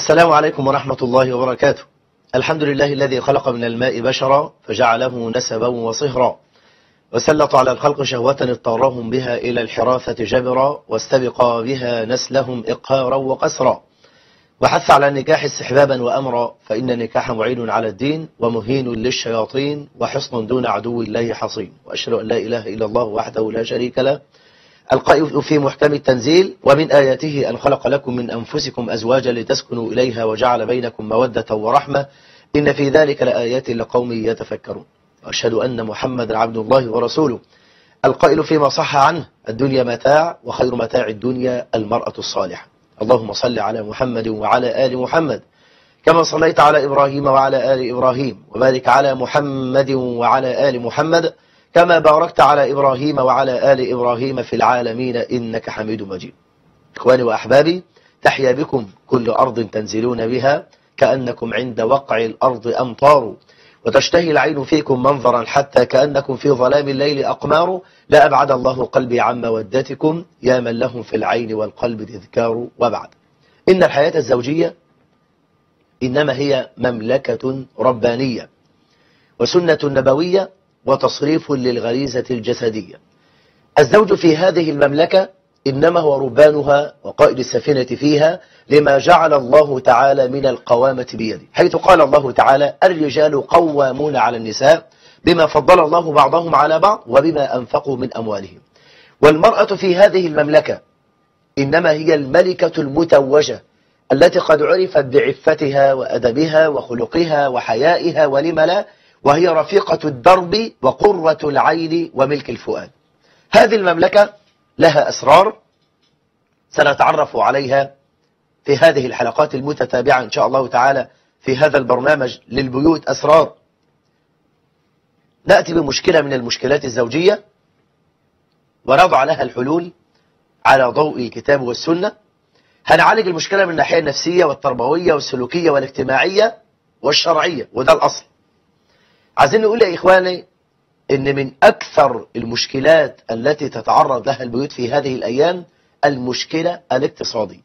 السلام عليكم ورحمة الله وبركاته الحمد لله الذي خلق من الماء بشرا فجعله نسبا وصهرا وسلط على الخلق شهوة اضطرهم بها إلى الحراثة جبرا واستبقى بها نسلهم إقهارا وقسرا وحث على النكاح استحبابا وأمرا فإن النكاح معين على الدين ومهين للشياطين وحصن دون عدو الله حصين وأشهد أن لا إله إلا الله وحده لا شريك له القائل في محكم التنزيل ومن آياته أن خلق لكم من أنفسكم أزواجا لتسكنوا إليها وجعل بينكم مودة ورحمة إن في ذلك لآيات لقوم يتفكرون وأشهد أن محمدا عبد الله ورسوله القائل فيما صح عنه الدنيا متاع وخير متاع الدنيا المرأة الصالحة اللهم صل على محمد وعلى آل محمد كما صليت على إبراهيم وعلى آل إبراهيم وبارك على محمد وعلى آل محمد كما باركت على إبراهيم وعلى آل إبراهيم في العالمين إنك حميد مجيد إخواني وأحبابي تحيا بكم كل أرض تنزلون بها كأنكم عند وقع الأرض أمطار وتشتهي العين فيكم منظرا حتى كأنكم في ظلام الليل أقمار لا أبعد الله قلبي عن مودتكم يا من لهم في العين والقلب تذكار وبعد إن الحياة الزوجية إنما هي مملكة ربانية وسنة نبوية وتصريف للغريزة الجسدية الزوج في هذه المملكة إنما هو ربانها وقائد السفينة فيها لما جعل الله تعالى من القوامة بيده حيث قال الله تعالى الرجال قوامون على النساء بما فضل الله بعضهم على بعض وبما أنفقوا من أموالهم والمرأة في هذه المملكة إنما هي الملكة المتوجة التي قد عرفت بعفتها وأدبها وخلقها وحيائها ولم لا وهي رفيقة الدرب وقرة العين وملك الفؤاد هذه المملكة لها أسرار سنتعرف عليها في هذه الحلقات المتتابعة إن شاء الله تعالى في هذا البرنامج للبيوت أسرار نأتي بمشكلة من المشكلات الزوجية ونضع لها الحلول على ضوء الكتاب والسنة هنعالج المشكلة من الناحية النفسية والتربوية والسلوكية والاجتماعية والشرعية وده الأصل عايزين نقول يا إخواني إن من أكثر المشكلات التي تتعرض لها البيوت في هذه الأيام المشكلة الاقتصادية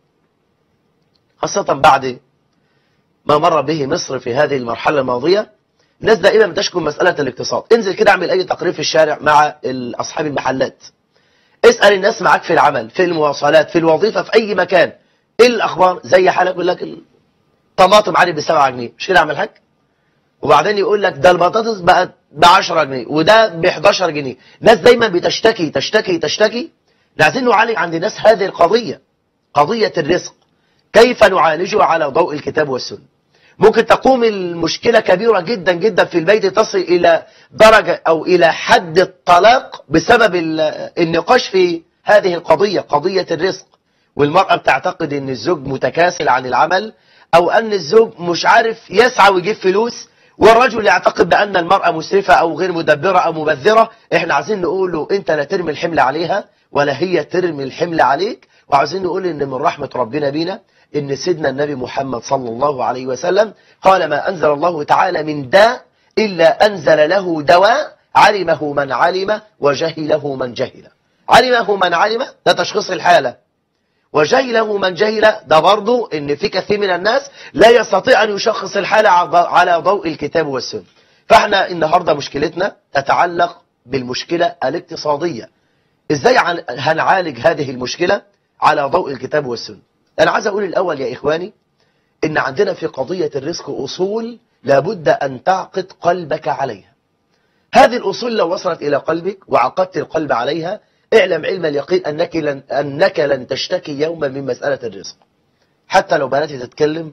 خاصة بعد ما مر به مصر في هذه المرحلة الماضية الناس دائما بتشكو مسألة الاقتصاد انزل كده اعمل أي تقرير في الشارع مع أصحاب المحلات اسأل الناس معاك في العمل في المواصلات في الوظيفة في أي مكان ايه الأخبار زي حالك يقول لك الطماطم عالي ب 7 جنيه مش كده اعمل حاج وبعدين يقول لك ده البطاطس بقت ب 10 جنيه وده ب 11 جنيه ناس دايما بتشتكي تشتكي تشتكي عايزين نعالج عند الناس هذه القضية قضية الرزق كيف نعالجها على ضوء الكتاب والسنة ممكن تقوم المشكلة كبيرة جدا جدا في البيت تصل إلى درجة أو إلى حد الطلاق بسبب النقاش في هذه القضية قضية الرزق والمرأة بتعتقد أن الزوج متكاسل عن العمل أو أن الزوج مش عارف يسعى ويجيب فلوس والرجل يعتقد بأن المرأة مسرفة أو غير مدبرة أو مبذرة احنا عايزين نقول له أنت لا ترمي الحمل عليها ولا هي ترمي الحمل عليك وعايزين نقول ان من رحمة ربنا بينا ان سيدنا النبي محمد صلى الله عليه وسلم قال ما أنزل الله تعالى من داء إلا أنزل له دواء علمه من علم وجهله من جهل علمه من علم ده تشخيص الحالة وجهله من جهل ده برضه ان في كثير من الناس لا يستطيع أن يشخص الحالة على ضوء الكتاب والسنة فاحنا النهاردة مشكلتنا تتعلق بالمشكلة الاقتصادية ازاي هنعالج هذه المشكلة على ضوء الكتاب والسنة انا عايز اقول الاول يا اخواني ان عندنا في قضية الرزق اصول لابد ان تعقد قلبك عليها هذه الاصول لو وصلت الى قلبك وعقدت القلب عليها اعلم علم اليقين انك لن, أنك لن تشتكي يوما من مسألة الرزق حتى لو بدأت تتكلم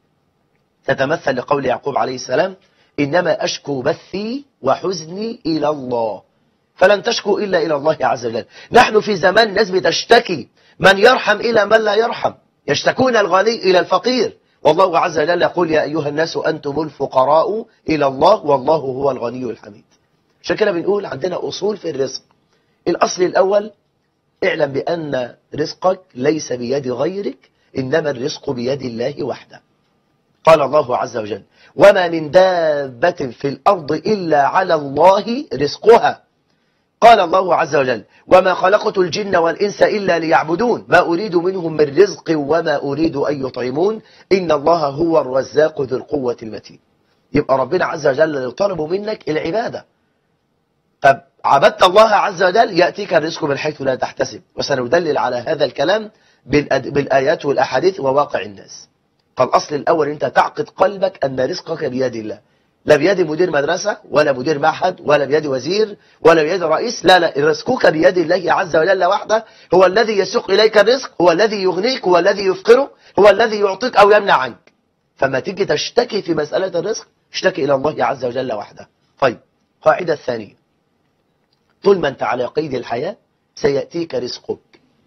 تتمثل لقول يعقوب عليه السلام انما اشكو بثي وحزني الى الله فلن تشكو إلا إلى الله عز وجل نحن في زمان ناس بتشتكي من يرحم إلى من لا يرحم يشتكون الغني إلى الفقير والله عز وجل يقول يا أيها الناس أنتم الفقراء إلى الله والله هو الغني الحميد عشان كده بنقول عندنا أصول في الرزق الأصل الأول اعلم بأن رزقك ليس بيد غيرك إنما الرزق بيد الله وحده قال الله عز وجل وما من دابة في الأرض إلا على الله رزقها قال الله عز وجل وما خلقت الجن والإنس إلا ليعبدون ما أريد منهم من رزق وما أريد أن يطعمون إن الله هو الرزاق ذو القوة المتين يبقى ربنا عز وجل يطلب منك العبادة طب عبدت الله عز وجل يأتيك الرزق من حيث لا تحتسب وسندلل على هذا الكلام بالآيات والأحاديث وواقع الناس فالأصل الأول أنت تعقد قلبك أن رزقك بيد الله لا بيد مدير مدرسة ولا مدير معهد ولا بيد وزير ولا بيد رئيس لا لا رزقك بيد الله عز وجل وحده هو الذي يسوق إليك الرزق هو الذي يغنيك هو الذي يفقرك هو الذي يعطيك أو يمنع عنك فما تيجي تشتكي في مسألة الرزق اشتكي إلى الله عز وجل وحده طيب قاعدة الثانية طول ما أنت على قيد الحياة سيأتيك رزقك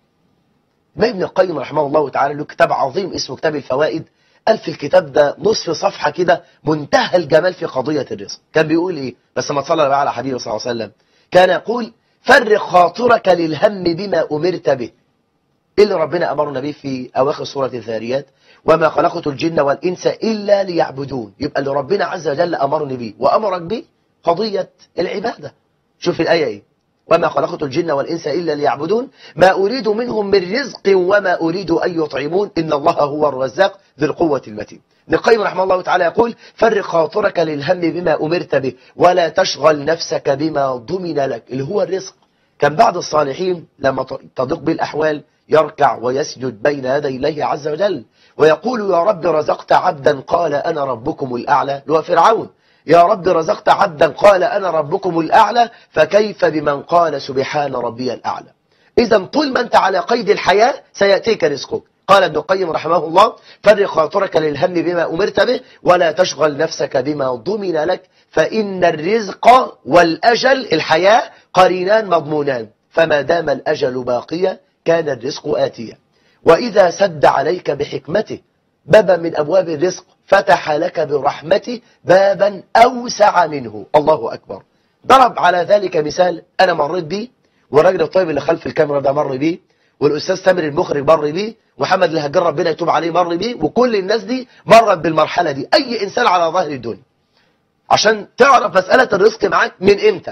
ما ابن القيم رحمه الله تعالى له كتاب عظيم اسمه كتاب الفوائد قال في الكتاب ده نصف صفحة كده منتهى الجمال في قضية الرزق كان بيقول ايه بس ما تصلى بقى على حبيبه صلى الله عليه وسلم كان يقول فرق خاطرك للهم بما أمرت به إيه اللي ربنا أمرنا به في أواخر سورة الذاريات وما خلقت الجن والإنس إلا ليعبدون يبقى اللي ربنا عز وجل أمرني به وأمرك به قضية العبادة شوف الآية إيه وما خلقت الجن والإنس إلا ليعبدون ما أريد منهم من رزق وما أريد أن يطعمون إن الله هو الرزاق ذي القوة المتين ابن القيم رحمه الله تعالى يقول فرق خاطرك للهم بما أمرت به ولا تشغل نفسك بما ضمن لك اللي هو الرزق كان بعض الصالحين لما تضيق بالأحوال يركع ويسجد بين يدي الله عز وجل ويقول يا رب رزقت عبدا قال أنا ربكم الأعلى هو فرعون يا رب رزقت عبدا قال أنا ربكم الأعلى فكيف بمن قال سبحان ربي الأعلى إذا طول ما أنت على قيد الحياة سيأتيك رزقك قال ابن القيم رحمه الله فرق خاطرك للهم بما أمرت به ولا تشغل نفسك بما ضمن لك فإن الرزق والأجل الحياة قرينان مضمونان فما دام الأجل باقيا كان الرزق آتيا وإذا سد عليك بحكمته بابا من أبواب الرزق فتح لك برحمته بابا أوسع منه الله أكبر ضرب على ذلك مثال أنا مريت به والراجل الطيب اللي خلف الكاميرا ده مر بيه والأستاذ تامر المخرج مر بيه محمد اللي هجر ربنا يتوب عليه مر بيه وكل الناس دي مرت بالمرحلة دي أي إنسان على ظهر الدنيا عشان تعرف مسألة الرزق معاك من إمتى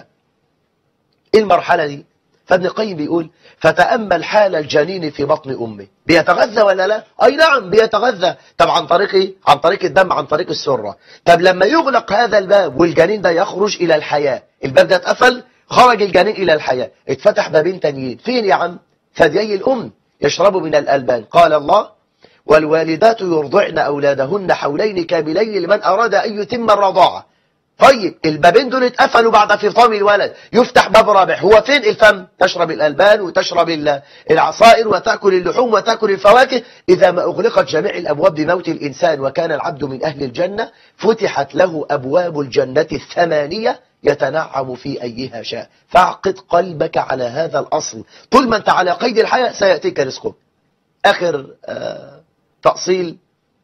إيه المرحلة دي فابن القيم بيقول فتأمل حال الجنين في بطن أمه بيتغذى ولا لا أي نعم بيتغذى طب عن طريق إيه؟ عن طريق الدم عن طريق السرة طب لما يغلق هذا الباب والجنين ده يخرج إلى الحياة الباب ده اتقفل خرج الجنين إلى الحياة اتفتح بابين تانيين فين يا عم ثديي الأم يشرب من الألبان قال الله والوالدات يرضعن أولادهن حولين كاملين لمن أراد أن يتم الرضاعة طيب البابين دول اتقفلوا بعد فطام الولد يفتح باب رابع هو فين الفم تشرب الألبان وتشرب العصائر وتأكل اللحوم وتأكل الفواكه إذا ما أغلقت جميع الأبواب بموت الإنسان وكان العبد من أهل الجنة فتحت له أبواب الجنة الثمانية يتنعم في أيها شاء فاعقد قلبك على هذا الأصل طول ما أنت على قيد الحياة سيأتيك رزقك آخر آه تأصيل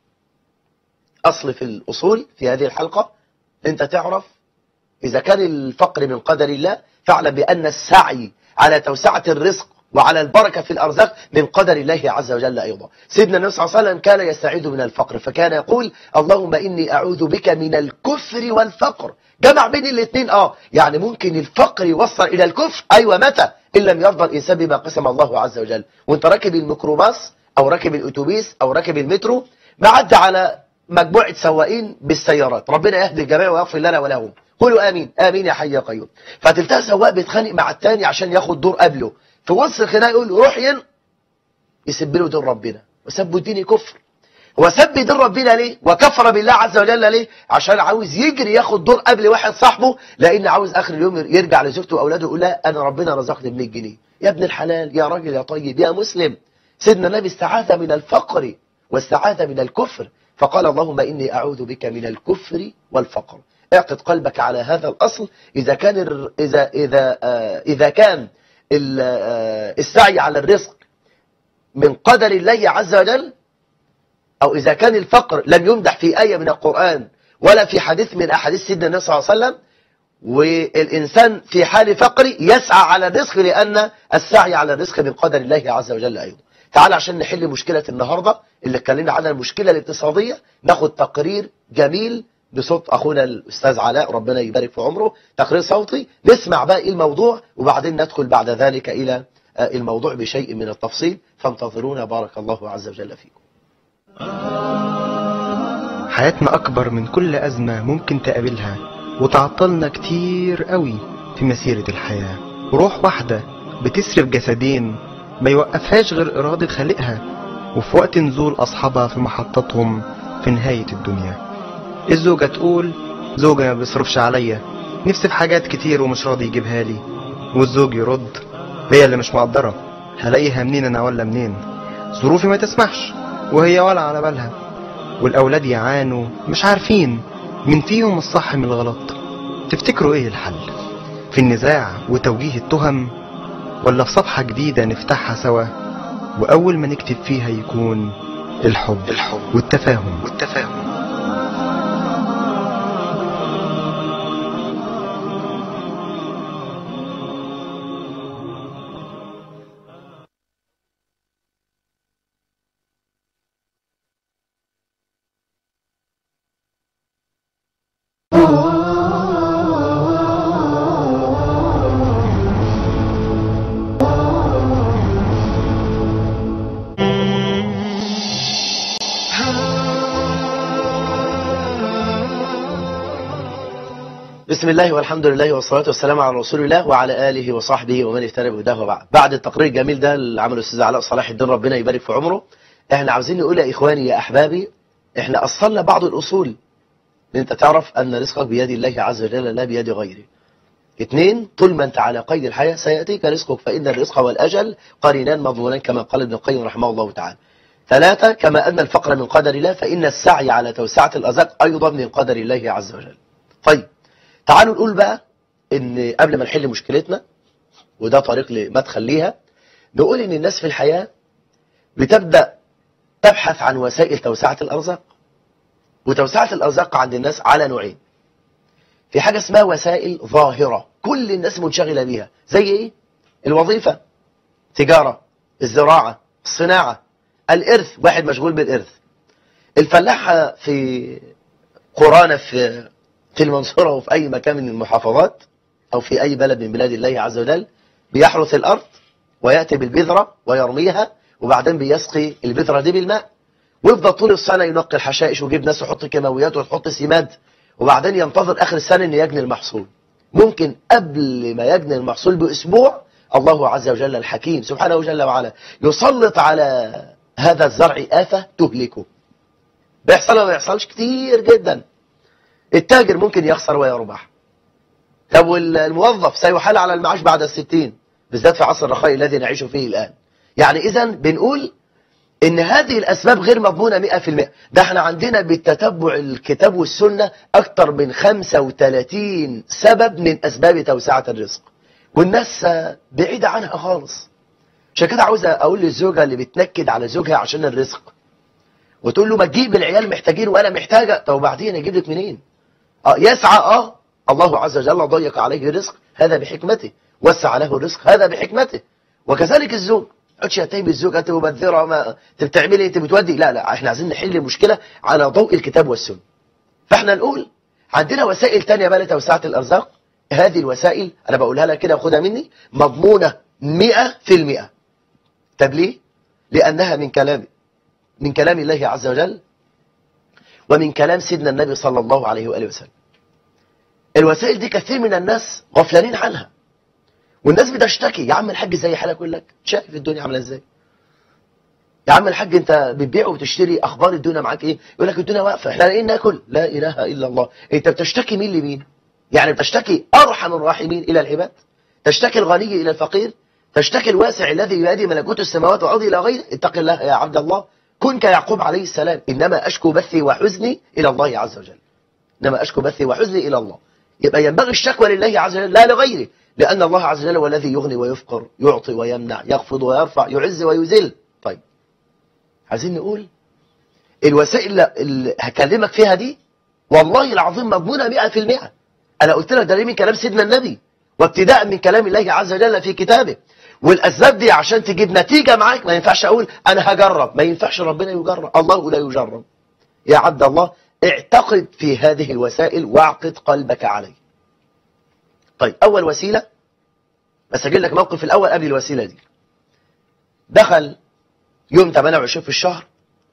أصل في الأصول في هذه الحلقة أنت تعرف إذا كان الفقر من قدر الله فاعلم بأن السعي على توسعة الرزق وعلى البركة في الأرزاق من قدر الله عز وجل أيضا سيدنا النبي صلى الله عليه وسلم كان يستعيد من الفقر فكان يقول اللهم إني أعوذ بك من الكفر والفقر جمع بين الاثنين آه يعني ممكن الفقر يوصل إلى الكفر أيوة متى إن لم يرضى الإنسان بما قسم الله عز وجل وانت راكب الميكروباص أو راكب الأتوبيس أو راكب المترو معدي على مجموعة سواقين بالسيارات ربنا يهدي الجميع ويغفر لنا ولهم قولوا آمين آمين يا حي يا قيوم فتلتقى سواق بيتخانق مع التاني عشان ياخد دور قبله في وسط الخناق يقول روح ين يسب له دين ربنا وسب الدين كفر هو سب دين ربنا ليه وكفر بالله عز وجل ليه عشان عاوز يجري ياخد دور قبل واحد صاحبه لان عاوز اخر اليوم يرجع لزوجته واولاده يقول لا انا ربنا رزقني ب 100 جنيه يا ابن الحلال يا راجل يا طيب يا مسلم سيدنا النبي استعاذ من الفقر واستعاذ من الكفر فقال اللهم إني أعوذ بك من الكفر والفقر اعقد قلبك على هذا الأصل إذا كان إذا إذا إذا كان السعي على الرزق من قدر الله عز وجل أو إذا كان الفقر لم يمدح في آية من القرآن ولا في حديث من أحاديث سيدنا النبي صلى الله عليه وسلم والإنسان في حال فقر يسعى على الرزق لأن السعي على الرزق من قدر الله عز وجل أيضا تعال عشان نحل مشكلة النهاردة اللي اتكلمنا عنها المشكلة الاقتصادية ناخد تقرير جميل بصوت أخونا الأستاذ علاء ربنا يبارك في عمره تقرير صوتي نسمع بقى إيه الموضوع وبعدين ندخل بعد ذلك إلى آه، الموضوع بشيء من التفصيل فانتظرونا بارك الله عز وجل فيكم حياتنا أكبر من كل أزمة ممكن تقابلها وتعطلنا كتير قوي في مسيرة الحياة روح واحدة بتسرف جسدين ما يوقفهاش غير إرادة خالقها وفي وقت نزول أصحابها في محطتهم في نهاية الدنيا الزوجة تقول زوجي ما بيصرفش عليا نفسي في حاجات كتير ومش راضي يجيبها لي والزوج يرد هي اللي مش مقدرة هلاقيها منين أنا ولا منين ظروفي ما تسمحش وهي ولا على بالها والأولاد يعانوا مش عارفين من فيهم الصح من الغلط تفتكروا ايه الحل في النزاع وتوجيه التهم ولا في صفحة جديدة نفتحها سوا وأول ما نكتب فيها يكون الحب الحب والتفاهم والتفاهم بسم الله والحمد لله والصلاة والسلام على رسول الله وعلى آله وصحبه ومن اهتدى بهداه وبعد بعد التقرير الجميل ده اللي عمله الأستاذ علاء صلاح الدين ربنا يبارك في عمره احنا عاوزين نقول يا إخواني يا أحبابي احنا أصلنا بعض الأصول ان انت تعرف أن رزقك بيد الله عز وجل لا بيد غيره اثنين طول ما انت على قيد الحياة سيأتيك رزقك فإن الرزق والأجل قرينان مضمونان كما قال ابن القيم رحمه الله تعالى ثلاثة كما أن الفقر من قدر الله فإن السعي على توسعة الأرزاق أيضا من قدر الله عز وجل طيب تعالوا نقول بقى ان قبل ما نحل مشكلتنا وده طريق لمدخل ليها نقول ان الناس في الحياة بتبدأ تبحث عن وسائل توسعة الأرزاق وتوسعة الأرزاق عند الناس على نوعين في حاجة اسمها وسائل ظاهرة كل الناس منشغلة بيها زي ايه الوظيفة تجارة الزراعة الصناعة الإرث واحد مشغول بالإرث الفلاحة في قرانا في في المنصورة وفي أي مكان من المحافظات أو في أي بلد من بلاد الله عز وجل بيحرث الأرض ويأتي بالبذرة ويرميها وبعدين بيسقي البذرة دي بالماء ويفضل طول السنة ينقي الحشائش ويجيب ناس يحط كيماويات ويحط سماد وبعدين ينتظر آخر السنة أن يجني المحصول ممكن قبل ما يجني المحصول بأسبوع الله عز وجل الحكيم سبحانه جل وعلا يسلط على هذا الزرع آفة تهلكه بيحصل ولا ما بيحصلش كتير جدا التاجر ممكن يخسر ويربح طب والموظف سيحال على المعاش بعد الستين بالذات في عصر الرخاء الذي نعيش فيه الآن يعني إذا بنقول إن هذه الأسباب غير مضمونة 100% ده احنا عندنا بالتتبع الكتاب والسنة أكثر من 35 سبب من أسباب توسعة الرزق والناس بعيدة عنها خالص عشان كده عاوز أقول للزوجة اللي بتنكد على زوجها عشان الرزق وتقول له ما تجيب العيال محتاجين وأنا محتاجة طب وبعدين أجيب لك منين آه يسعى اه الله عز وجل ضيق عليه الرزق هذا بحكمته وسع له الرزق هذا بحكمته وكذلك الزوج تقعدش يا تيم الزوج انت مبذره ما انت بتعملي انت بتودي لا لا احنا عايزين نحل المشكله على ضوء الكتاب والسنه فاحنا نقول عندنا وسائل تانية بقى لتوسعه الارزاق هذه الوسائل انا بقولها لك كده وخدها مني مضمونه 100% طب ليه لانها من كلام من كلام الله عز وجل ومن كلام سيدنا النبي صلى الله عليه وآله وسلم الوسائل دي كثير من الناس غفلانين عنها والناس بتشتكي يا عم الحاج زي حالك يقول لك شايف الدنيا عامله ازاي يا عم الحاج انت بتبيع وبتشتري اخبار الدنيا معاك ايه يقول لك الدنيا واقفه احنا لاقيين ناكل لا اله الا الله انت بتشتكي مين لمين يعني بتشتكي ارحم الراحمين الى العباد تشتكي الغني الى الفقير تشتكي الواسع الذي بيده ملكوت السماوات والارض الى غيره اتق الله يا عبد الله كن كيعقوب عليه السلام إنما أشكو بثي وحزني إلى الله عز وجل إنما أشكو بثي وحزني إلى الله يبقى ينبغي الشكوى لله عز وجل لا لغيره لأن الله عز وجل هو الذي يغني ويفقر يعطي ويمنع يخفض ويرفع يعز ويذل طيب عايزين نقول الوسائل اللي هكلمك فيها دي والله العظيم مضمونة 100% أنا قلت لك ده من كلام سيدنا النبي وابتداء من كلام الله عز وجل في كتابه والأسباب دي عشان تجيب نتيجة معاك ما ينفعش أقول أنا هجرب ما ينفعش ربنا يجرب الله لا يجرب يا عبد الله اعتقد في هذه الوسائل واعقد قلبك عليه طيب أول وسيلة بس أجيب لك موقف الأول قبل الوسيلة دي دخل يوم 28 في الشهر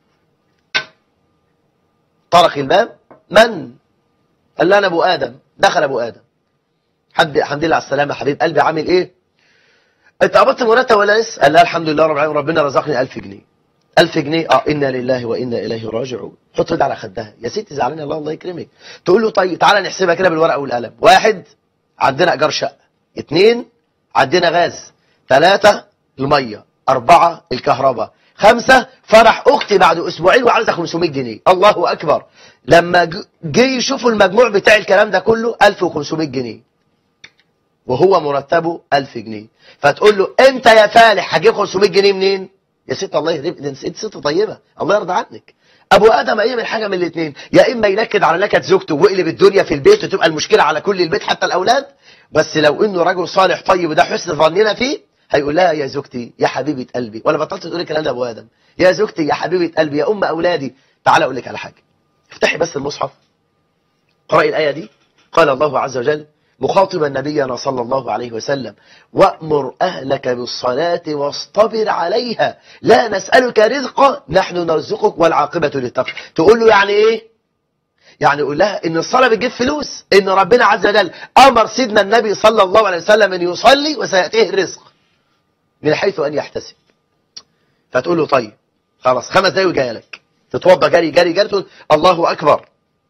طرق الباب من قال لي انا ابو ادم دخل ابو ادم حد الحمد لله على السلامه حبيب قلبي عامل ايه انت قبضت مرتب ولا لسه قال لا الحمد لله رب العالمين ربنا رزقني 1000 جنيه 1000 جنيه اه انا لله وانا اليه راجعون حط ايد على خدها يا ستي زعلانه الله الله يكرمك تقول له طيب تعالى نحسبها كده بالورقه والقلم واحد عندنا ايجار شقه اثنين عندنا غاز ثلاثه الميه اربعه الكهرباء خمسة فرح أختي بعد أسبوعين وعايزة 500 جنيه الله أكبر لما ج- جه يشوفوا المجموع بتاع الكلام ده كله 1500 جنيه وهو مرتبه 1000 جنيه فتقول له أنت يا فالح هجيب 500 جنيه منين يا ست الله يهديك ده انت ست طيبة الله يرضى عنك ابو ادم يعمل حاجه من الاثنين يا اما ينكد على نكد زوجته ويقلب الدنيا في البيت وتبقى المشكله على كل البيت حتى الاولاد بس لو انه رجل صالح طيب وده حسن ظننا فيه هيقول لها يا زوجتي يا حبيبه قلبي ولا بطلت تقول الكلام ده ابو ادم يا زوجتي يا حبيبه قلبي يا ام اولادي تعالى اقول لك على حاجه افتحي بس المصحف قرأي الايه دي قال الله عز وجل مخاطبا نبينا صلى الله عليه وسلم وأمر أهلك بالصلاة واصطبر عليها لا نسألك رزقا نحن نرزقك والعاقبة للتقوى تقول له يعني إيه يعني يقول لها ان الصلاة بتجيب فلوس ان ربنا عز وجل امر سيدنا النبي صلى الله عليه وسلم ان يصلي وسيأتيه الرزق من حيث ان يحتسب فتقول له طيب خلاص خمس دقايق وجايه لك تتوضى جري جري جري تقول الله اكبر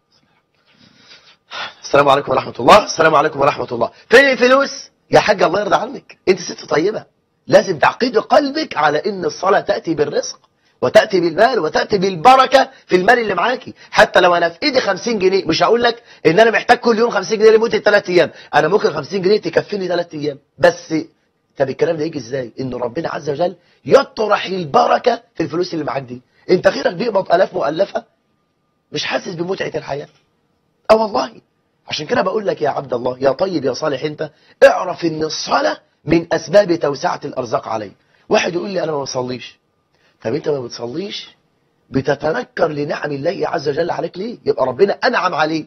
السلام عليكم ورحمة الله السلام عليكم ورحمة الله فين الفلوس يا حاج الله يرضى عنك انت ست طيبة لازم تعقيد قلبك على ان الصلاة تأتي بالرزق وتأتي بالمال وتأتي بالبركة في المال اللي معاكي حتى لو انا في ايدي 50 جنيه مش هقول لك ان انا محتاج كل يوم 50 جنيه لمدة 3 ايام انا ممكن 50 جنيه تكفيني 3 ايام بس طب الكلام ده يجي ازاي ان ربنا عز وجل يطرح البركة في الفلوس اللي معاك دي انت غيرك بيقبض الاف مؤلفة مش حاسس بمتعة الحياة اه والله عشان كده بقول لك يا عبد الله يا طيب يا صالح انت اعرف ان الصلاة من اسباب توسعة الارزاق عليك واحد يقول لي انا ما بصليش طب انت ما بتصليش بتتنكر لنعم الله عز وجل عليك ليه يبقى ربنا انعم عليه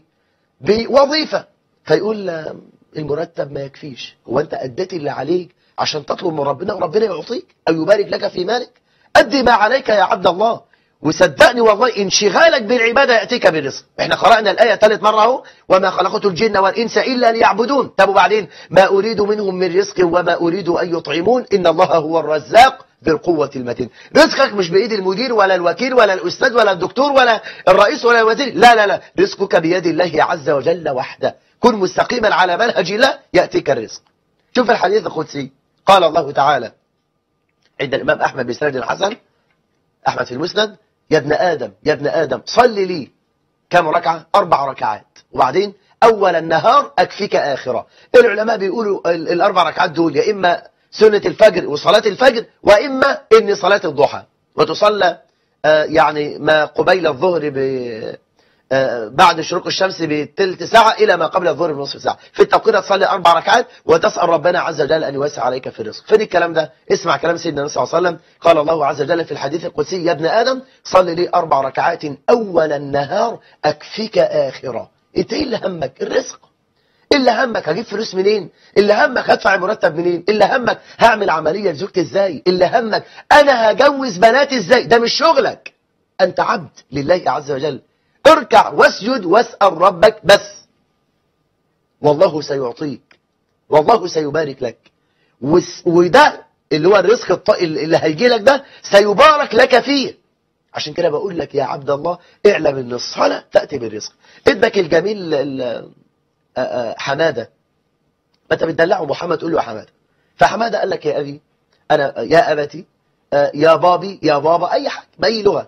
بوظيفة فيقول آه، المرتب ما يكفيش هو انت اديت اللي عليك عشان تطلب من ربنا وربنا يعطيك او يبارك لك في مالك ادي ما عليك يا عبد الله وصدقني والله انشغالك بالعبادة يأتيك بالرزق احنا قرأنا الآية ثالث مرة اهو وما خلقت الجن والإنس إلا ليعبدون طب وبعدين ما أريد منهم من رزق وما أريد أن يطعمون إن الله هو الرزاق ذي القوة المتين رزقك مش بإيد المدير ولا الوكيل ولا الأستاذ ولا الدكتور ولا الرئيس ولا الوزير لا لا لا رزقك بيد الله عز وجل وحده كن مستقيما على منهج الله يأتيك الرزق شوف الحديث القدسي قال الله تعالى عند الإمام أحمد بسند الحسن أحمد في المسند يا ابن آدم يا ابن آدم صل لي كم ركعة أربع ركعات وبعدين أول النهار أكفيك آخرة العلماء بيقولوا ال- الأربع ركعات دول يا إما سنة الفجر وصلاة الفجر وإما إن صلاة الضحى وتصلى آه، يعني ما قبيل الظهر ب آه، بعد شروق الشمس بتلت ساعة إلى ما قبل الظهر بنصف ساعة في التوقيت تصلي أربع ركعات وتسأل ربنا عز وجل أن يوسع عليك في الرزق فين الكلام ده اسمع كلام سيدنا النبي صلى الله عليه وسلم قال الله عز وجل في الحديث القدسي يا ابن آدم صل لي أربع ركعات أول النهار أكفيك آخرة انت ايه اللي همك الرزق اللي همك هجيب فلوس منين اللي همك هدفع المرتب منين اللي همك هعمل عملية لزوجتي ازاي اللي همك انا هجوز بناتي ازاي ده مش شغلك انت عبد لله عز وجل اركع واسجد واسأل ربك بس والله سيعطيك والله سيبارك لك وس- وده اللي هو الرزق الط... اللي هيجي لك ده سيبارك لك فيه عشان كده بقول لك يا عبد الله اعلم ان الصلاة تأتي بالرزق ابنك الجميل ال- آه، آه، حمادة ما انت بتدلعه محمد تقول له يا حمادة فحمادة قال لك يا أبي أنا يا أبتي آه، يا بابي يا بابا أي حاجة بأي لغة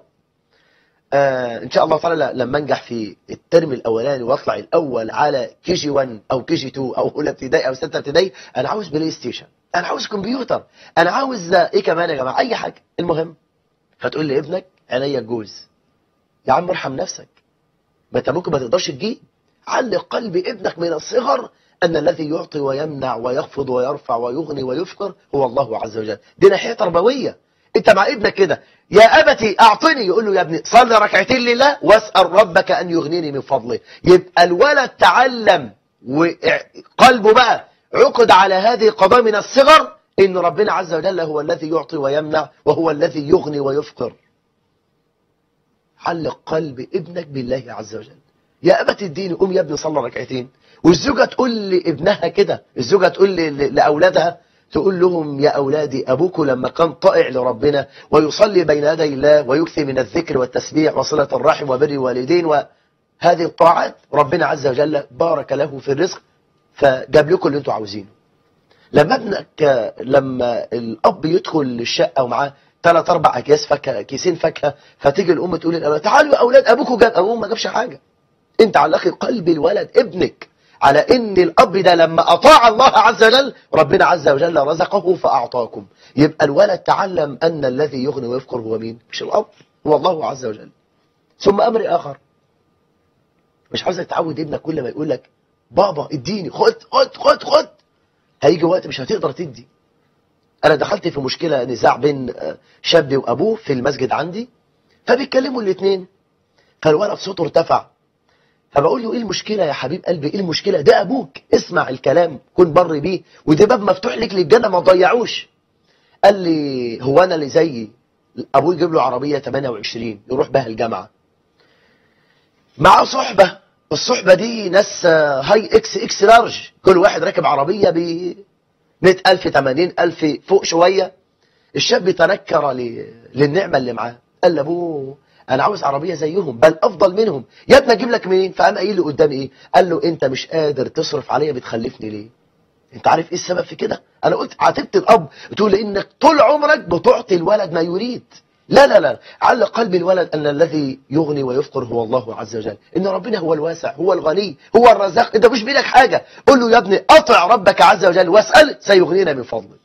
آه ان شاء الله تعالى لما انجح في الترم الاولاني واطلع الاول على كي جي 1 او كي جي 2 او اولى ابتدائي او سته ابتدائي انا عاوز بلاي ستيشن انا عاوز كمبيوتر انا عاوز آه، ايه كمان يا جماعه اي حاجه المهم فتقول لابنك عينيا الجوز يا عم ارحم نفسك ما انت ممكن ما تقدرش تجيب علق قلب ابنك من الصغر ان الذي يعطي ويمنع ويخفض ويرفع ويغني ويفقر هو الله عز وجل دي ناحيه تربويه انت مع ابنك كده يا ابتي اعطني يقول له يا ابني صلي ركعتين لله واسال ربك ان يغنيني من فضله يبقى الولد تعلم وقلبه بقى عقد على هذه القضايا من الصغر ان ربنا عز وجل هو الذي يعطي ويمنع وهو الذي يغني ويفقر علق قلب ابنك بالله عز وجل يا أبت الدين قوم يا ابني صلى ركعتين والزوجة تقول لابنها كده الزوجة تقول ل- لأولادها تقول لهم يا أولادي أبوكم لما كان طائع لربنا ويصلي بين يدي الله ويكثر من الذكر والتسبيح وصلة الرحم وبر الوالدين وهذه الطاعات ربنا عز وجل بارك له في الرزق فجاب لكم اللي انتوا عاوزينه لما ابنك لما الاب يدخل الشقه ومعاه ثلاث اربع اكياس فاكهه كيسين فاكهه فتيجي الام تقول للأولاد تعالوا يا اولاد ابوكم جاب ابوه ما جابش حاجه انت علقي قلب الولد ابنك على ان الاب ده لما اطاع الله عز وجل ربنا عز وجل رزقه فاعطاكم يبقى الولد تعلم ان الذي يغني ويفقر هو مين مش الاب هو الله عز وجل ثم امر اخر مش عاوزك تعود ابنك كل ما يقول لك بابا اديني خد خد خد خد هيجي وقت مش هتقدر تدي انا دخلت في مشكله نزاع بين آه، شاب وابوه في المسجد عندي فبيتكلموا الاثنين فالولد صوته ارتفع فبقول له ايه المشكله يا حبيب قلبي ايه المشكله ده ابوك اسمع الكلام كن بر بيه وده باب مفتوح لك للجنه ما تضيعوش قال لي هو انا اللي زيي ابوه يجيب له عربيه 28 يروح بها الجامعه معاه صحبه الصحبه دي ناس آه، هاي اكس اكس لارج كل واحد راكب عربيه ب 100000 80000 فوق شويه الشاب تنكر ل- للنعمه اللي معاه قال لابوه انا عاوز عربيه زيهم بل افضل منهم يا ابني اجيب لك منين فقام قايل له قدامي ايه قال له انت مش قادر تصرف عليا بتخلفني ليه انت عارف ايه السبب في كده انا قلت عاتبت الاب تقول لانك طول عمرك بتعطي الولد ما يريد لا لا لا علق قلب الولد ان الذي يغني ويفقر هو الله عز وجل ان ربنا هو الواسع هو الغني هو الرزاق انت مش بيدك حاجه قول له يا ابني اطع ربك عز وجل واسال سيغنينا من فضله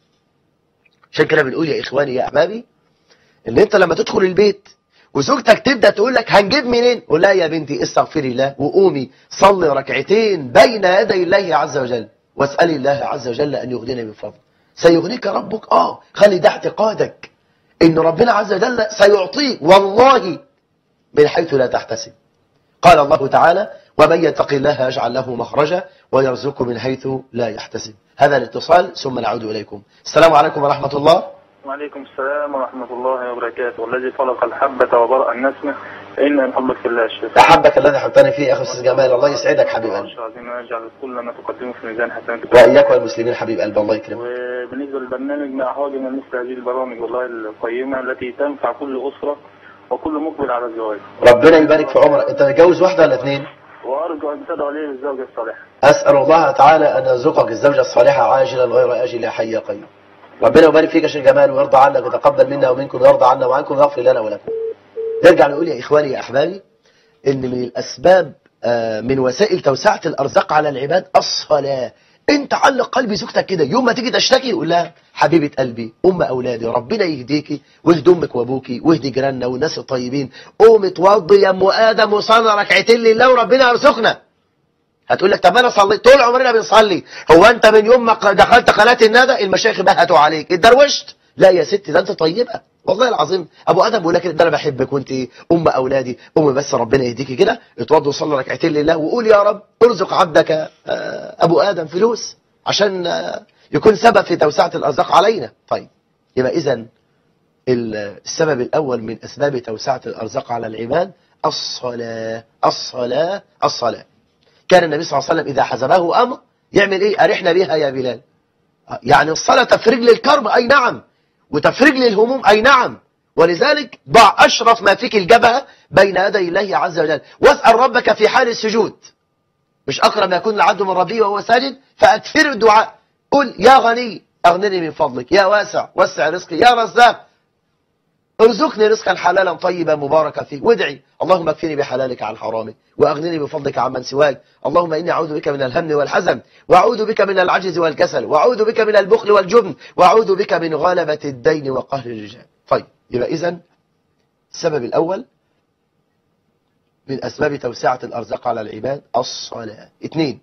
عشان كده بنقول يا اخواني يا احبابي ان انت لما تدخل البيت وزوجتك تبدا تقول لك هنجيب منين قول لها يا بنتي استغفري الله وقومي صلي ركعتين بين يدي الله عز وجل واسالي الله عز وجل ان يغنينا من فضله سيغنيك ربك اه خلي ده اعتقادك ان ربنا عز وجل سيعطيك والله من حيث لا تحتسب قال الله تعالى ومن يتق الله يجعل له مخرجا ويرزقه من حيث لا يحتسب هذا الاتصال ثم نعود اليكم السلام عليكم ورحمه الله وعليكم السلام ورحمة الله وبركاته والذي خلق الحبة وبرأ النسمة إن نحبك في الله الشيخ احبك الذي حبتني فيه اخي استاذ جمال الله يسعدك حبيب قلبي عظيم ويجعل كل ما تقدمه في ميزان حسناتك واياك والمسلمين حبيب قلبي الله يكرمك وبالنسبة للبرنامج ما أحوجنا مثل هذه البرامج والله القيمة التي تنفع كل أسرة وكل مقبل على الزواج ربنا يبارك في عمرك انت متجوز واحده ولا اثنين وأرجو أن تدعو لي الزوجة الصالحة اسال الله تعالى ان يرزقك الزوجه الصالحه عاجلا غير اجل يا حي يا قيوم ربنا يبارك فيك يا شيخ جمال ويرضى عنك ويتقبل منا ومنكم ويرضى عنا وعنكم ويغفر لنا ولكم نرجع نقول يا اخواني يا احبابي ان من الاسباب آه، من وسائل توسعه الارزاق على العباد الصلاه انت علق قلب زوجتك كده يوم ما تيجي تشتكي قول لها حبيبه قلبي ام اولادي ربنا يهديكي ويهدي امك وابوكي ويهدي جيراننا والناس الطيبين قوم اتوضي يا ام ادم وصلي ركعتين لله وربنا يرزقنا هتقول لك طب انا صليت طول عمرنا بنصلي هو انت من يوم ما ق- دخلت قناه الندى المشايخ بهتوا عليك اتدروشت لا يا ستي ده انت طيبه والله العظيم ابو ادم بيقول لك ده انا بحبك وانت ام اولادي ام بس ربنا يهديكي كده اتوضى وصلي ركعتين لله وقول يا رب ارزق عبدك آه، ابو ادم فلوس عشان آه، يكون سبب في توسعه الارزاق علينا طيب يبقى اذا السبب الاول من اسباب توسعه الارزاق على العباد الصلاه الصلاه الصلاه كان النبي صلى الله عليه وسلم إذا حزبه أمر يعمل إيه أرحنا بها يا بلال يعني الصلاة تفرج للكرب أي نعم وتفرج للهموم أي نعم ولذلك ضع أشرف ما فيك الجبهة بين يدي الله عز وجل واسأل ربك في حال السجود مش أقرب ما يكون العبد من ربه وهو ساجد فأكثر الدعاء قل يا غني أغنني من فضلك يا واسع وسع رزقي يا رزاق ارزقني رزقا حلالا طيبا مباركا فيه وادعي اللهم اكفني بحلالك عن حرامك واغنني بفضلك عمن سواك اللهم اني اعوذ بك من الهم والحزن واعوذ بك من العجز والكسل واعوذ بك من البخل والجبن واعوذ بك من غلبة الدين وقهر الرجال طيب يبقى اذا السبب الاول من اسباب توسعة الارزاق على العباد الصلاة اثنين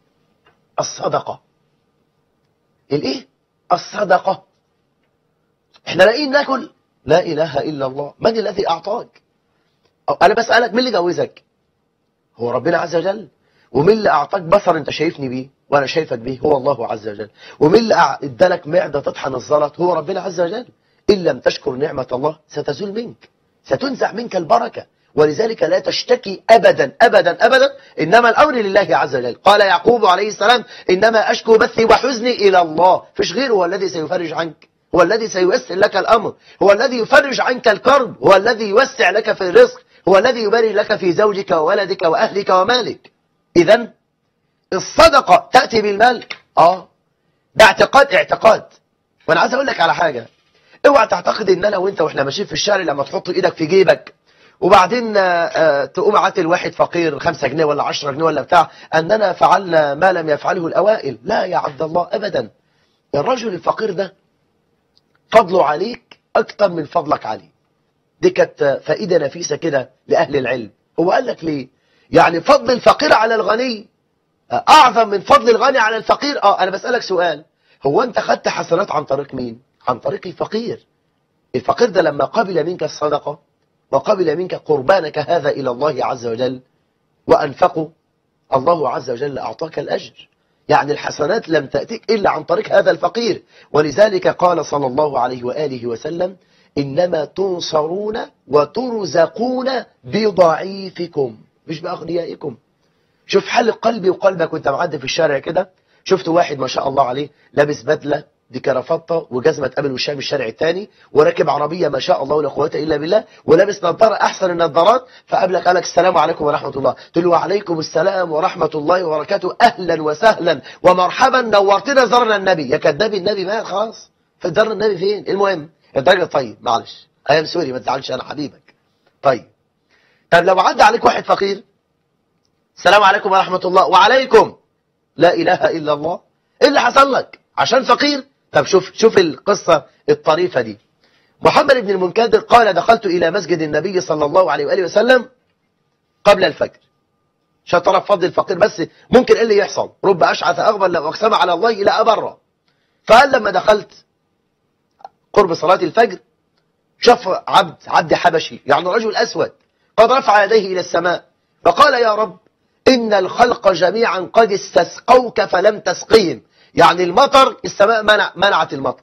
الصدقة الايه الصدقة احنا لاقيين ناكل لا اله الا الله من الذي اعطاك أو انا بسالك مين اللي جوزك هو ربنا عز وجل ومين اللي اعطاك بصر انت شايفني بيه وانا شايفك بيه هو الله عز وجل ومين اللي أع- ادالك معده تطحن الزلط هو ربنا عز وجل ان لم تشكر نعمه الله ستزول منك ستنزع منك البركه ولذلك لا تشتكي ابدا ابدا ابدا انما الامر لله عز وجل قال يعقوب عليه السلام انما اشكو بثي وحزني الى الله فيش غيره هو الذي سيفرج عنك هو الذي سييسر لك الامر هو الذي يفرج عنك الكرب هو الذي يوسع لك في الرزق هو الذي يبارك لك في زوجك وولدك واهلك ومالك اذا الصدقه تاتي بالمال اه ده اعتقاد اعتقاد وانا عايز اقول لك على حاجه اوعى تعتقد ان انا وانت واحنا ماشيين في الشارع لما تحط ايدك في جيبك وبعدين آه، آه، تقوم عاتل واحد فقير خمسة جنيه ولا عشرة جنيه ولا بتاع أننا فعلنا ما لم يفعله الأوائل لا يا عبد الله أبدا الرجل الفقير ده فضله عليك أكتر من فضلك عليه دي كانت فائدة نفيسة كده لأهل العلم هو قال لك ليه يعني فضل الفقير على الغني أعظم من فضل الغني على الفقير آه أنا بسألك سؤال هو أنت خدت حسنات عن طريق مين عن طريق الفقير الفقير ده لما قبل منك الصدقة وقبل منك قربانك هذا إلى الله عز وجل وأنفقوا الله عز وجل أعطاك الأجر يعني الحسنات لم تأتيك إلا عن طريق هذا الفقير ولذلك قال صلى الله عليه وآله وسلم إنما تنصرون وترزقون بضعيفكم مش بأغنيائكم شوف حل قلبي وقلبك وانت معدي في الشارع كده شفت واحد ما شاء الله عليه لابس بدلة دي كرافطة وجزمة قبل وشها من الشارع الثاني وراكب عربية ما شاء الله ولا قوة إلا بالله ولابس نظارة أحسن النظارات فقابلك قالك السلام عليكم ورحمة الله تقول له وعليكم السلام ورحمة الله وبركاته أهلا وسهلا ومرحبا نورتنا زرنا النبي يا كان النبي النبي مات خلاص فزرنا النبي فين المهم الراجل طيب معلش أيام سوري ما تزعلش أنا حبيبك طيب طب لو عدى عليك واحد فقير السلام عليكم ورحمة الله وعليكم لا إله إلا الله إيه اللي حصل لك عشان فقير طب شوف شوف القصة الطريفة دي محمد بن المنكدر قال دخلت إلى مسجد النبي صلى الله عليه وآله وسلم قبل الفجر عشان تعرف فضل الفقير بس ممكن ايه اللي يحصل رب أشعث أغبر لو أقسم على الله لا أبره فقال لما دخلت قرب صلاة الفجر شاف عبد عبد حبشي يعني رجل أسود قد رفع يديه إلى السماء فقال يا رب إن الخلق جميعا قد استسقوك فلم تسقيهم يعني المطر السماء منع منعت المطر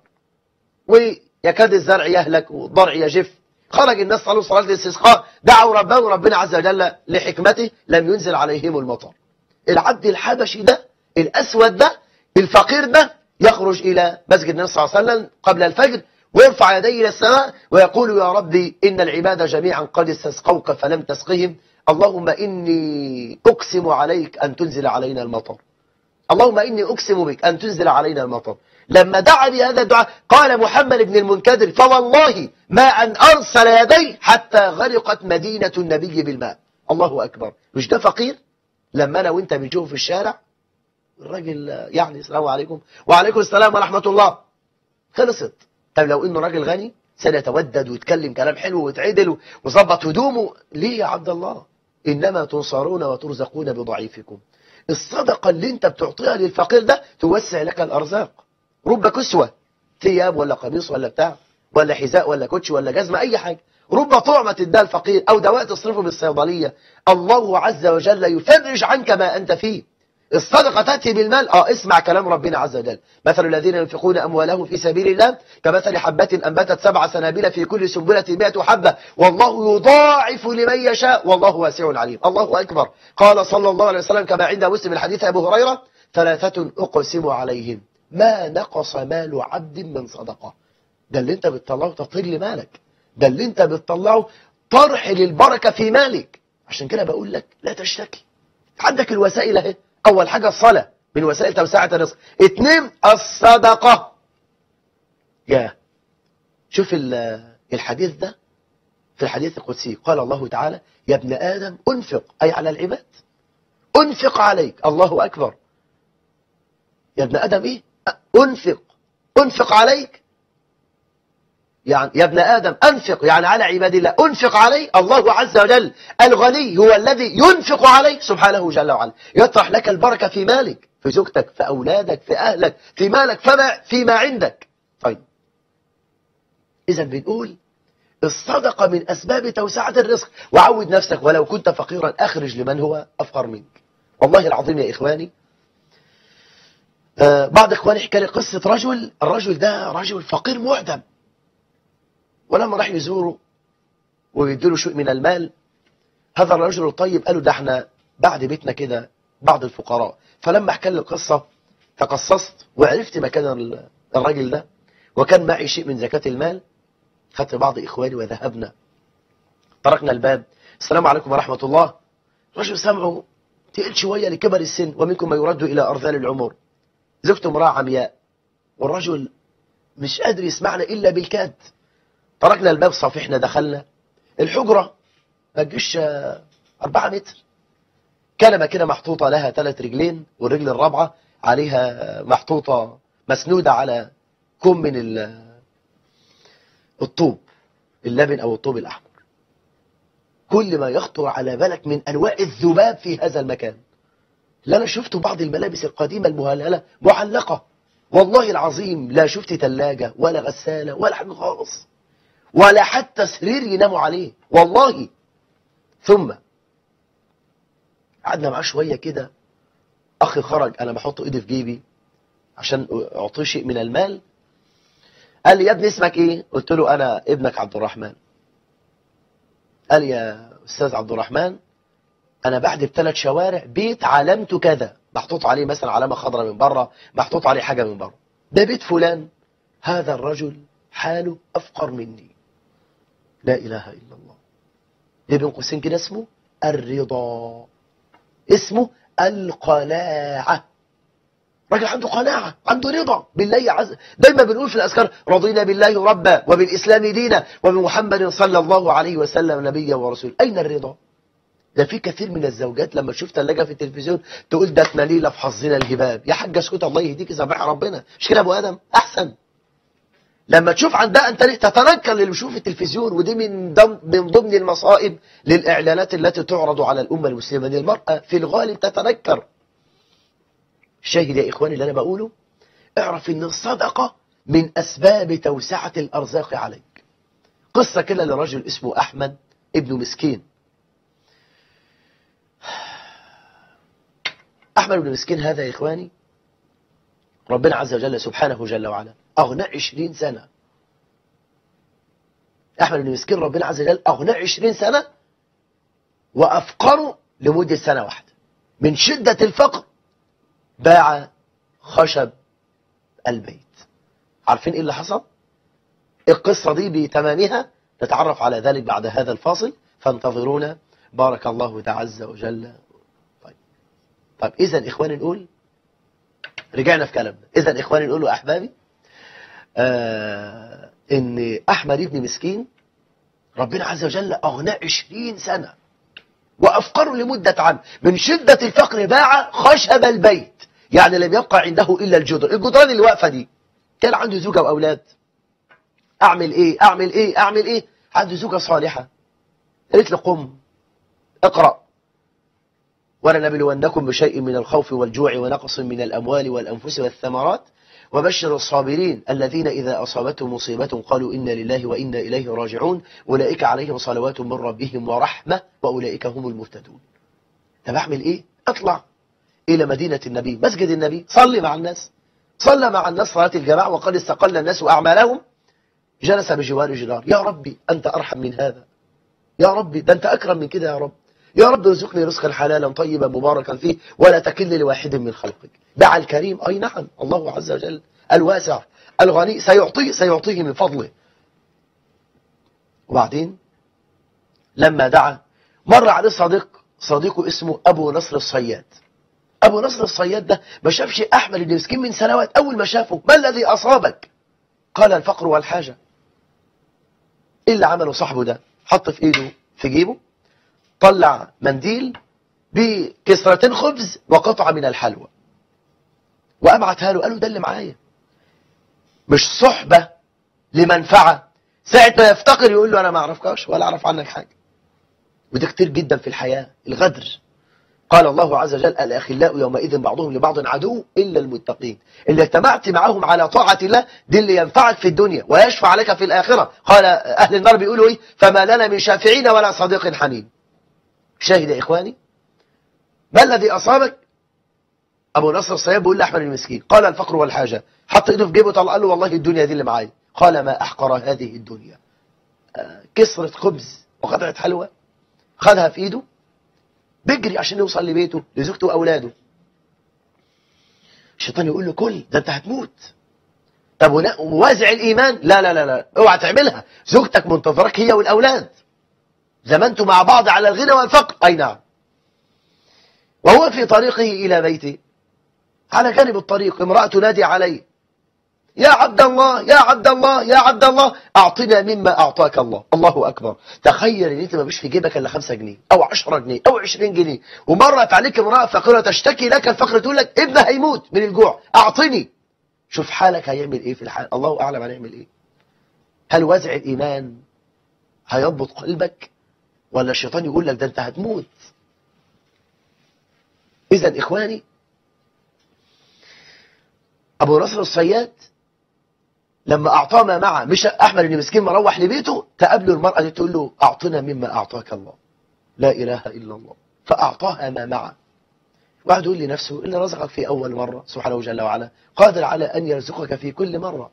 ويكاد الزرع يهلك والضرع يجف خرج الناس صلوا صلاة الاستسقاء دعوا ربهم ربنا عز وجل لحكمته لم ينزل عليهم المطر العبد الحبشي ده الأسود ده الفقير ده يخرج إلى مسجد النبي صلى الله عليه وسلم قبل الفجر ويرفع يديه إلى السماء ويقول يا ربي إن العباد جميعا قد استسقوك فلم تسقهم اللهم إني أقسم عليك أن تنزل علينا المطر اللهم إني أقسم بك أن تنزل علينا المطر لما دعا بهذا الدعاء قال محمد بن المنكدر فوالله ما أن أرسل يدي حتى غرقت مدينة النبي بالماء الله أكبر مش ده فقير لما أنا وإنت بنشوفه في الشارع الراجل يعني السلام عليكم وعليكم السلام ورحمة الله خلصت طب لو إنه راجل غني سنتودد ويتكلم كلام حلو ويتعدل وظبط هدومه ليه يا عبد الله إنما تنصرون وترزقون بضعيفكم الصدقة اللي انت بتعطيها للفقير ده توسع لك الأرزاق رب كسوة ثياب ولا قميص ولا بتاع ولا حذاء ولا كوتش ولا جزمة أي حاجة رب طعمة تديها الفقير أو دواء تصرفه بالصيدلية الله عز وجل يفرج عنك ما أنت فيه الصدقة تأتي بالمال اه اسمع كلام ربنا عز وجل مثل الذين ينفقون أموالهم في سبيل الله كمثل حبة أنبتت سبع سنابل في كل سنبلة مئة حبة والله يضاعف لمن يشاء والله واسع عليم الله أكبر قال صلى الله عليه وسلم كما عند مسلم الحديث أبو هريرة ثلاثة أقسم عليهم ما نقص مال عبد من صدقة ده اللي انت بتطلعه تطهير لمالك ده اللي انت بتطلعه طرح للبركة في مالك عشان كده بقول لك لا تشتكي عندك الوسائل اهي اول حاجة الصلاة من وسائل توسعة الرزق اتنين الصدقة يا شوف الحديث ده في الحديث القدسي قال الله تعالى يا ابن آدم انفق أي على العباد انفق عليك الله أكبر يا ابن آدم إيه انفق انفق عليك يعني يا ابن آدم أنفق يعني على عباد الله أنفق عليه الله عز وجل الغني هو الذي ينفق عليك سبحانه جل وعلا يطرح لك البركة في مالك في زوجتك في أولادك في أهلك في مالك فما فيما عندك طيب إذا بنقول الصدقة من أسباب توسعة الرزق وعود نفسك ولو كنت فقيرا أخرج لمن هو أفقر منك والله العظيم يا إخواني آه بعض إخواني حكى لي قصة رجل الرجل ده رجل فقير معدم ولما راح يزوره ويديله شيء من المال هذا الرجل الطيب قالوا ده احنا بعد بيتنا كده بعض الفقراء فلما حكى لي القصة تقصصت وعرفت مكان الراجل ده وكان معي شيء من زكاة المال خدت بعض إخواني وذهبنا طرقنا الباب السلام عليكم ورحمة الله رجل سمعه تقل شوية لكبر السن ومنكم ما يرد إلى أرذال العمر زوجته امرأة عمياء والرجل مش قادر يسمعنا إلا بالكاد طرقنا الباب صافحنا دخلنا الحجرة ما تجيش أربعة متر كنبة كده محطوطة لها ثلاث رجلين والرجل الرابعة عليها محطوطة مسنودة على كم من الطوب اللبن أو الطوب الأحمر كل ما يخطر على بالك من أنواع الذباب في هذا المكان لا أنا شفت بعض الملابس القديمة المهلهلة معلقة والله العظيم لا شفت ثلاجة ولا غسالة ولا حاجة خالص ولا حتى سرير يناموا عليه والله ثم قعدنا معاه شوية كده أخي خرج أنا بحط إيدي في جيبي عشان أعطيه شيء من المال قال لي يا ابني اسمك إيه قلت له أنا ابنك عبد الرحمن قال لي يا أستاذ عبد الرحمن أنا بعد بثلاث شوارع بيت علامته كذا محطوط عليه مثلا علامة خضراء من بره محطوط عليه حاجة من بره ده بيت فلان هذا الرجل حاله أفقر مني لا إله إلا الله ده بين قوسين كده اسمه الرضا اسمه القناعة راجل عنده قناعة عنده رضا بالله عز دايما بنقول في الأذكار رضينا بالله ربا وبالإسلام دينا وبمحمد صلى الله عليه وسلم نبيا ورسول أين الرضا ده في كثير من الزوجات لما تشوف ثلاجه في التلفزيون تقول ده احنا ليله في حظنا الهباب يا حاجه اسكت الله يهديك سامح ربنا مش كده يا ابو ادم احسن لما تشوف عندها انت تتنكر للي بيشوف في التلفزيون ودي من ضمن من ضمن المصائب للاعلانات التي تعرض على الامه المسلمه ان المراه في الغالب تتنكر شاهد يا اخواني اللي انا بقوله اعرف ان الصدقه من اسباب توسعه الارزاق عليك قصه كده لرجل اسمه احمد ابن مسكين أحمد بن مسكين هذا يا إخواني ربنا عز وجل سبحانه جل وعلا أغنى عشرين سنة أحمد بن مسكين ربنا عز وجل أغنى عشرين سنة وأفقره لمدة سنة واحدة من شدة الفقر باع خشب البيت عارفين إيه اللي حصل القصة دي بتمامها نتعرف على ذلك بعد هذا الفاصل فانتظرونا بارك الله عز وجل طب إذا إخواني نقول رجعنا في كلامنا إذا إخواني نقول له أحبابي آه إن أحمد ابن مسكين ربنا عز وجل أغناه عشرين سنة وأفقره لمدة عام من شدة الفقر باع خشب البيت يعني لم يبقى عنده إلا الجدر الجدران اللي واقفة دي كان عنده زوجة وأولاد أعمل إيه أعمل إيه أعمل إيه عنده زوجة صالحة قالت له قم اقرأ ولنبلونكم بشيء من الخوف والجوع ونقص من الأموال والأنفس والثمرات وبشر الصابرين الذين إذا أصابتهم مصيبة قالوا إنا لله وإنا إليه راجعون أولئك عليهم صلوات من ربهم ورحمة وأولئك هم المهتدون طب أعمل إيه؟ أطلع إلى مدينة النبي مسجد النبي صلي مع الناس صلى مع الناس صلاة الجماعة وقد استقل الناس أعمالهم جلس بجوار جدار يا ربي أنت أرحم من هذا يا ربي ده أنت أكرم من كده يا رب يا رب ارزقني رزقا حلالا طيبا مباركا فيه ولا تكل لواحد من خلقك دعا الكريم أي نعم الله عز وجل الواسع الغني سيعطيه سيعطيه من فضله وبعدين لما دعا مر عليه صديق صديقه اسمه أبو نصر الصياد أبو نصر الصياد ده ما شافش أحمد بن مسكين من سنوات أول ما شافه ما الذي أصابك قال الفقر والحاجة إيه اللي عمله صاحبه ده حط في إيده في جيبه طلع منديل بكسرتين خبز وقطعة من الحلوى وأبعتها له قال له ده اللي معايا مش صحبة لمنفعة ساعة ما يفتقر يقول له أنا ما أعرفكاش ولا أعرف عنك حاجة وده كتير جدا في الحياة الغدر قال الله عز وجل الأخلاء يومئذ بعضهم لبعض عدو إلا المتقين اللي اجتمعت معهم على طاعة الله دي اللي ينفعك في الدنيا ويشفع لك في الآخرة قال أهل النار بيقولوا إيه فما لنا من شافعين ولا صديق حميم شاهد يا إخواني ما الذي أصابك أبو نصر الصياد بيقول لأحمد المسكين قال الفقر والحاجة حط إيده في جيبه طلع قال له والله الدنيا دي اللي معايا قال ما أحقر هذه الدنيا آه، كسرة خبز وقطعة حلوى خدها في إيده بيجري عشان يوصل لبيته لزوجته وأولاده الشيطان يقول له كل ده أنت هتموت طب ونا- ووازع الإيمان لا لا لا لا اوعى تعملها زوجتك منتظرك هي والأولاد زمنتوا مع بعض على الغنى والفقر أي نعم وهو في طريقه إلى بيته على جانب الطريق امرأة تنادي عليه يا عبد الله يا عبد الله يا عبد الله أعطنا مما أعطاك الله الله أكبر تخيل ان انت ما فيش في جيبك الا 5 جنيه او 10 جنيه او 20 جنيه ومرت عليك امرأة فقيرة تشتكي لك الفقر تقول لك ابنها هيموت من الجوع أعطني شوف حالك هيعمل ايه في الحال الله أعلم هنعمل ايه هل وزع الإيمان هيضبط قلبك ولا الشيطان يقول لك ده انت هتموت إذا إخواني أبو نصر الصياد لما أعطاه ما معه مش أحمد بن مسكين مروح لبيته تقابله المرأة دي تقول له أعطنا مما أعطاك الله لا إله إلا الله فأعطاها ما معه واحد يقول لنفسه اللي رزقك في أول مرة سبحانه جل وعلا قادر على أن يرزقك في كل مرة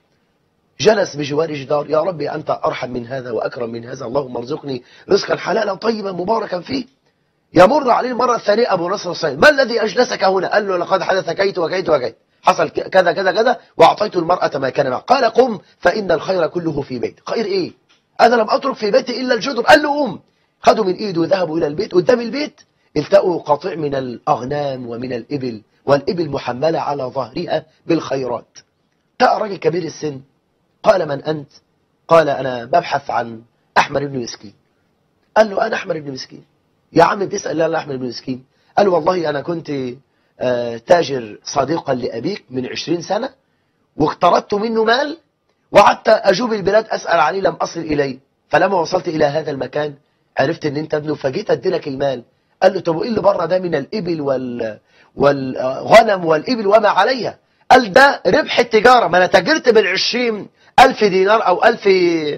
جلس بجوار جدار يا ربي أنت أرحم من هذا وأكرم من هذا اللهم ارزقني رزقا حلالا طيبا مباركا فيه يمر عليه المرة الثانية أبو نصر الصيد ما الذي أجلسك هنا قال له لقد حدث كيت وكيت وكيت حصل ك- كذا كذا كذا وأعطيت المرأة ما كان معه قال قم فإن الخير كله في بيت خير إيه أنا لم أترك في بيتي إلا الجدر قال له قم خدوا من إيده وذهبوا إلى البيت قدام البيت التقوا قطيع من الأغنام ومن الإبل والإبل محملة على ظهرها بالخيرات جاء راجل كبير السن قال من أنت قال أنا ببحث عن أحمد بن مسكين قال له أنا أحمد بن مسكين يا عم بتسأل لا لا أحمد بن مسكين قال له والله أنا كنت آه، تاجر صديقا لأبيك من عشرين سنة واقترضت منه مال وقعدت أجوب البلاد أسأل عليه لم أصل إليه فلما وصلت إلى هذا المكان عرفت أن أنت ابنه فجيت أديلك المال قال له طب وإيه اللي بره ده من الإبل وال والغنم والإبل وما عليها قال ده ربح التجارة ما أنا تاجرت بالعشرين ألف دينار أو ألف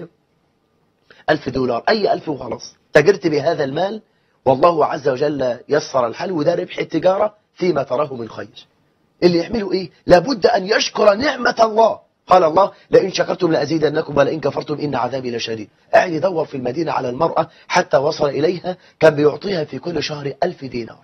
ألف دولار أي ألف وخلاص تاجرت بهذا المال والله عز وجل يسر الحل وده ربح التجارة فيما تراه من خير اللي يعملوا إيه لابد أن يشكر نعمة الله قال الله لئن شكرتم لأزيدنكم ولئن كفرتم إن عذابي لشديد قاعد يدور في المدينة على المرأة حتى وصل إليها كان بيعطيها في كل شهر ألف دينار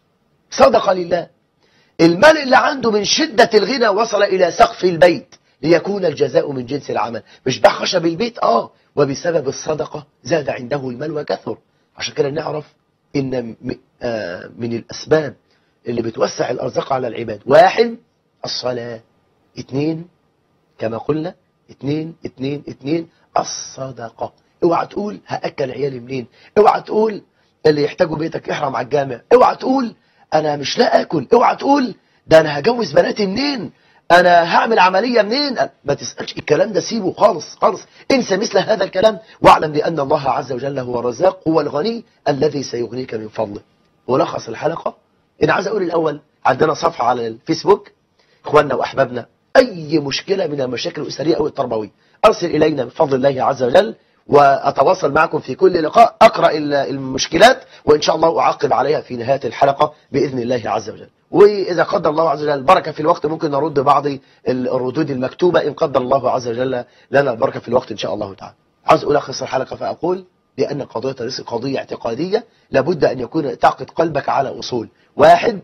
صدق لله المال اللي عنده من شدة الغنى وصل إلى سقف البيت ليكون الجزاء من جنس العمل مش ده خشب البيت آه وبسبب الصدقة زاد عنده المال وكثر عشان كده نعرف إن م- آه من الأسباب اللي بتوسع الأرزاق على العباد واحد الصلاة اثنين كما قلنا اثنين اثنين اثنين الصدقة اوعى تقول هأكل عيالي منين اوعى تقول اللي يحتاجوا بيتك يحرم على الجامع اوعى تقول انا مش لا اكل اوعى تقول ده انا هجوز بناتي منين انا هعمل عملية منين ما تسألش الكلام ده سيبه خالص خالص انسى مثل هذا الكلام واعلم بأن الله عز وجل هو الرزاق هو الغني الذي سيغنيك من فضله ملخص الحلقة انا عايز اقول الاول عندنا صفحة على الفيسبوك اخواننا واحبابنا اي مشكلة من المشاكل الاسرية او التربوية ارسل الينا بفضل الله عز وجل واتواصل معكم في كل لقاء اقرأ ال- المشكلات وان شاء الله اعقب عليها في نهاية الحلقة باذن الله عز وجل واذا قدر الله عز وجل بركة في الوقت ممكن نرد بعض ال- الردود المكتوبة ان قدر الله عز وجل لنا البركة في الوقت ان شاء الله تعالى عاوز الخص الحلقة فاقول لأن قضية الرزق قضية اعتقادية لابد أن يكون تعقد قلبك على أصول واحد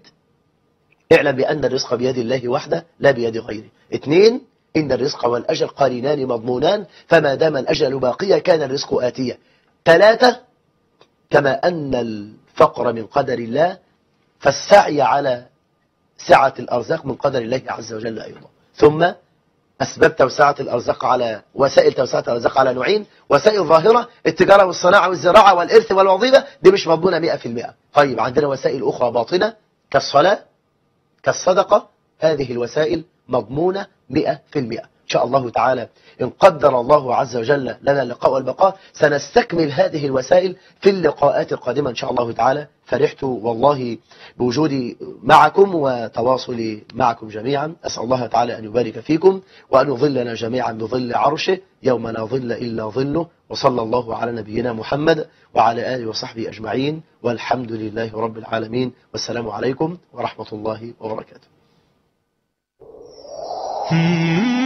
اعلم بأن الرزق بيد الله وحده لا بيد غيره اثنين إن الرزق والأجل قارنان مضمونان فما دام الأجل باقيا كان الرزق آتيا ثلاثة كما أن الفقر من قدر الله فالسعي على سعة الأرزاق من قدر الله عز وجل أيضا ثم أسباب توسعة الأرزاق على وسائل توسعة الأرزاق على نوعين وسائل ظاهرة التجارة والصناعة والزراعة والإرث والوظيفة دي مش مضمونة 100% طيب عندنا وسائل أخرى باطنة كالصلاة كالصدقة هذه الوسائل مضمونة 100% إن شاء الله تعالى إن قدر الله عز وجل لنا اللقاء والبقاء سنستكمل هذه الوسائل في اللقاءات القادمة إن شاء الله تعالى فرحت والله بوجودي معكم وتواصلي معكم جميعا أسأل الله تعالى أن يبارك فيكم وأن يظلنا جميعا بظل عرشه يوم لا ظل إلا ظله وصلى الله على نبينا محمد وعلى آله وصحبه أجمعين والحمد لله رب العالمين والسلام عليكم ورحمة الله وبركاته Hmm.